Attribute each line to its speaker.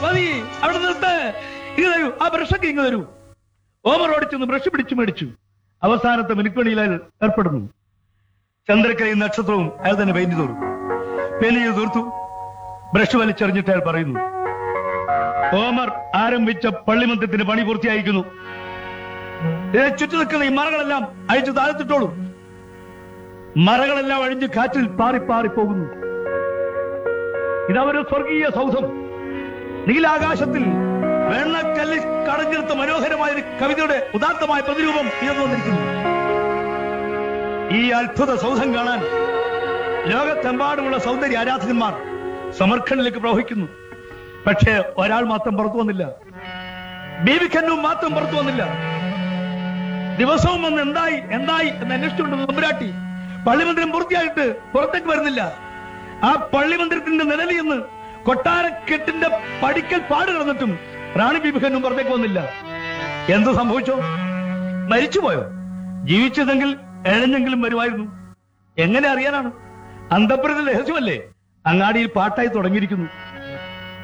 Speaker 1: മതി അവിടെ നിർത്ത് ഇങ്ങ് തരൂ ആ ബ്രഷൊക്കെ ഇങ്ങ് തരൂ ഓമർ ഓടിച്ചെന്ന് ബ്രഷ് പിടിച്ചു മേടിച്ചു അവസാനത്തെ മിനുക്കണിയിൽ അയാൾ ഏർപ്പെടുന്നു ചന്ദ്രക്കലയും നക്ഷത്രവും അയാൾ തന്നെ പെയിന്റ് തോറും പെയിന്റ് ചെയ്ത് തീർത്തു ബ്രഷ് വലിച്ചെറിഞ്ഞിട്ട് അയാൾ പറയുന്നു ഓമർ ആരംഭിച്ച പള്ളിമന്ദിരത്തിന്റെ പണി പൂർത്തിയായിരിക്കുന്നു ഇതിനെ ചുറ്റി നിൽക്കുന്ന ഈ മറകളെല്ലാം അഴിച്ചു താഴ്ത്തിട്ടോളൂ മറകളെല്ലാം അഴിഞ്ഞ് കാറ്റിൽ പാറി പാറി പോകുന്നു ഇതവര് സ്വർഗീയ സൗധം നീലാകാശത്തിൽ വെള്ളക്കല്ലിൽ കടഞ്ഞെടുത്ത മനോഹരമായ ഒരു കവിതയുടെ ഉദാത്തമായ പ്രതിരൂപം ഉയർന്നു വന്നിരിക്കുന്നു ഈ അത്ഭുത സൗധം കാണാൻ ലോകത്തെമ്പാടുമുള്ള സൗന്ദര്യ ആരാധകന്മാർ സമർഖണിലേക്ക് പ്രവഹിക്കുന്നു പക്ഷേ ഒരാൾ മാത്രം പുറത്തു വന്നില്ല ബീവിക്കന്നും മാത്രം പുറത്തു വന്നില്ല ദിവസവും വന്ന് എന്തായി എന്തായി എന്ന് അന്വേഷിച്ചുകൊണ്ട് നമ്പുരാട്ടി പള്ളിമന്ദിരം പൂർത്തിയായിട്ട് പുറത്തേക്ക് വരുന്നില്ല ആ പള്ളിമന്ദിരത്തിന്റെ നിഴലിൽ നിന്ന് കൊട്ടാരക്കെട്ടിന്റെ പടിക്കൽ പാട് കിടന്നിട്ടും റാണി ബീബിഖനും പുറത്തേക്ക് വന്നില്ല എന്ത് സംഭവിച്ചോ മരിച്ചുപോയോ ജീവിച്ചതെങ്കിൽ എഴഞ്ഞെങ്കിലും വരുമായിരുന്നു എങ്ങനെ അറിയാനാണ് അന്തപ്പുരത്തിൽ രഹസ്യമല്ലേ അങ്ങാടിയിൽ പാട്ടായി തുടങ്ങിയിരിക്കുന്നു